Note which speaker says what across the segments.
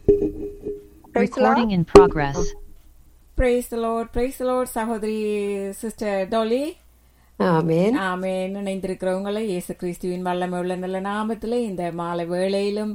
Speaker 1: Praise the Lord.
Speaker 2: Recording in progress.
Speaker 1: Praise the Lord, praise the Lord, சகோதரி sister Dolly
Speaker 3: ஆமென்
Speaker 1: ஆமென் இணைந்திருக்கிறவங்களை இயேசு கிறிஸ்துவின் வல்லமை உள்ள நல்ல நாமத்திலே இந்த மாலை வேளையிலும்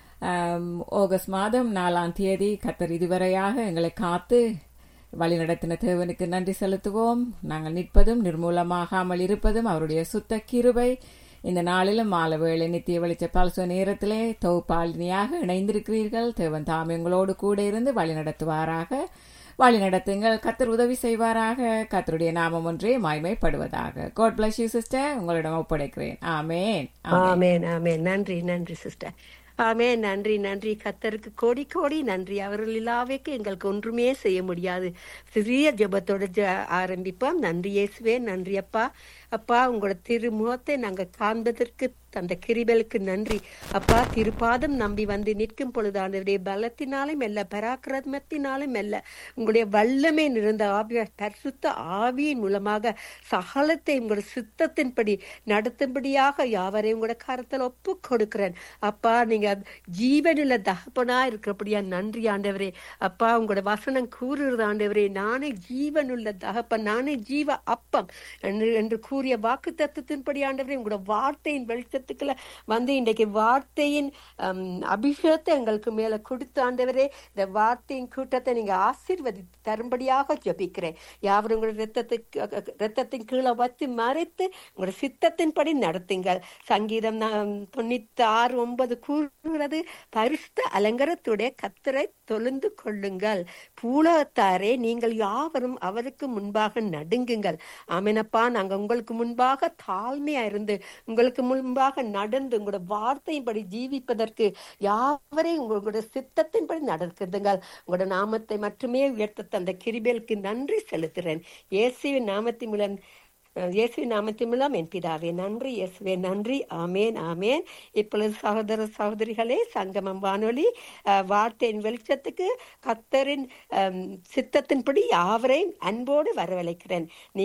Speaker 1: ஆம், ஆகஸ்ட் மாதம் நாலாம் தேதி கத்தர் இதுவரையாக எங்களை காத்து வழிநடத்தின தேவனுக்கு நன்றி செலுத்துவோம் நாங்கள் நிற்பதும் நிர்மூலமாகாமல் இருப்பதும் அவருடைய சுத்த கிருபை இந்த நாளிலும் மாலை வேளை நித்திய வெளிச்ச பல்சோ நேரத்திலே தொகுப்பாளினியாக இணைந்திருக்கிறீர்கள் தேவன் தாம் எங்களோடு கூட இருந்து வழி நடத்துவாராக வழி நடத்துங்கள் கத்தர் உதவி செய்வாராக கத்தருடைய நாமம் ஒன்றே மாய்மைப்படுவதாக காட் பிளஸ் யூ சிஸ்டர் உங்களிடம் ஒப்படைக்கிறேன் ஆமேன் ஆமென்.
Speaker 3: ஆமென் ஆமென் நன்றி நன்றி சிஸ்டர் ஆமென் நன்றி நன்றி கத்தருக்கு கோடி கோடி நன்றி அவர்கள் இல்லாவைக்கு எங்களுக்கு ஒன்றுமே செய்ய முடியாது சிறிய ஜெபத்தோட ஜ- ஆரம்பிப்போம் நன்றி இயேசுவே நன்றி அப்பா அப்பா உங்களோட திருமுகத்தை நாங்க காண்பதற்கு அந்த கிரிபலுக்கு நன்றி அப்பா திருப்பாதம் நம்பி வந்து நிற்கும் பொழுது ஆண்டவருடைய பலத்தினாலும் மெல்ல பராக்கிரமத்தினாலும் மெல்ல உங்களுடைய வல்லமை நிறைந்த ஆவிய பரிசுத்த ஆவியின் மூலமாக சகலத்தை உங்களோட சித்தத்தின்படி நடத்தும்படியாக யாவரையும் உங்களோட கருத்தில் ஒப்பு கொடுக்கிறேன் அப்பா நீங்க ஜீவனுள்ள தகப்பனா இருக்கிறபடியா நன்றி ஆண்டவரே அப்பா உங்களோட வசனம் கூறுகிறது ஆண்டவரே நானே ஜீவனுள்ள தகப்பன் நானே ஜீவ அப்பம் என்று என்று கூறிய வாக்கு தத்துவத்தின்படி ஆண்டவரே உங்களோட வார்த்தையின் வெளிச்சத்துக்குள்ள வந்து இன்றைக்கு வார்த்தையின் ஹம், அபிஷேகத்தை எங்களுக்கு மேல கொடுத்து ஆண்டவரே இந்த வார்த்தையின் கூட்டத்தை நீங்க ஆசீர்வதித்து தரும்படியாக ஜெபிக்கிறேன் யாவரும் உங்களோட ரத்தத்துக்கு ரத்தத்தின் கீழே வச்சு மறைத்து உங்களோட சித்தத்தின்படி நடத்துங்கள் சங்கீதம் நா- தொண்ணூத்தி ஆறு ஒன்பது கூறுகிறது பரிசுத்த அலங்கரத்துடைய கத்தரை தொழுந்து கொள்ளுங்கள் பூலகத்தாரே நீங்கள் யாவரும் அவருக்கு முன்பாக நடுங்குங்கள் ஆமெனப்பா நாங்க உங்களுக்கு முன்பாக தாழ்மையா இருந்து உங்களுக்கு முன்பாக நடந்து உங்களோட வார்த்தையின்படி ஜீவிப்பதற்கு யாவரையும் உங்களோட சித்தத்தின்படி நடக்குதுங்கள் உங்களோட நாமத்தை மட்டுமே உயர்த்த தந்த கிருபேலுக்கு நன்றி செலுத்துறேன் இயேசுவின் நாமத்தின் மூலம் அஹ், இயேசுவின் நாமத்தின் மூலம் என் பிதாவே நன்றி இயேசுவே நன்றி ஆமேன் ஆமேன் இப்பொழுது சகோதர சகோதரிகளே சங்கமம் வானொலி அஹ், வார்த்தையின் வெளிச்சத்துக்கு கத்தரின் அஹ், சித்தத்தின்படி யாவரையும் அன்போடு வரவழைக்கிறேன்